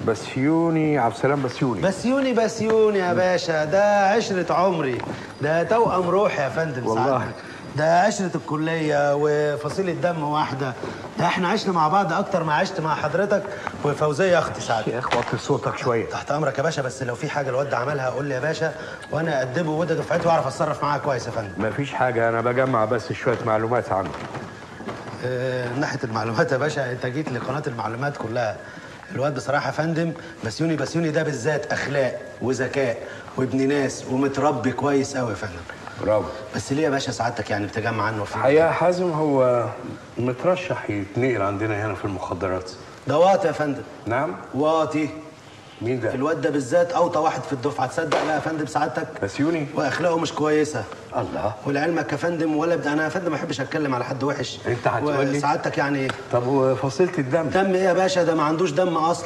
بسيوني عبد السلام بسيوني بسيوني بسيوني يا باشا ده عشرة عمري ده توأم روحي يا فندم والله. سعادتك. ده عشرة الكلية وفصيلة دم واحدة ده احنا عشنا مع بعض أكتر ما عشت مع حضرتك وفوزية أختي سعادتك يا اخ وطي صوتك شويه تحت أمرك يا باشا بس لو في حاجة الواد ده عملها قول لي يا باشا وأنا أدبه وده دفعتي وأعرف أتصرف معاه كويس يا فندم مفيش حاجه انا بجمع بس شويه معلومات عنه آه، من ناحيه المعلومات يا باشا انت جيت لقناه المعلومات كلها الواد بصراحه يا فندم بسيوني بسيوني ده بالذات اخلاق وذكاء وابن ناس ومتربي كويس قوي يا فندم برافو بس ليه يا باشا سعادتك يعني بتجمع عنه في الحقيقه حازم هو مترشح يتنقل عندنا هنا في المخدرات ده واطي يا فندم نعم واطي مين ده الواد ده بالذات اوطى واحد في الدفعه تصدق لا يا فندم سعادتك بسيوني واخلاقه مش كويسه الله ولعلمك يا فندم ولا بد... انا يا فندم ما احبش اتكلم على حد وحش أنت هتقول لي؟ سعادتك يعني طب وفصيله الدم دم ايه يا باشا ده ما عندوش دم اصلا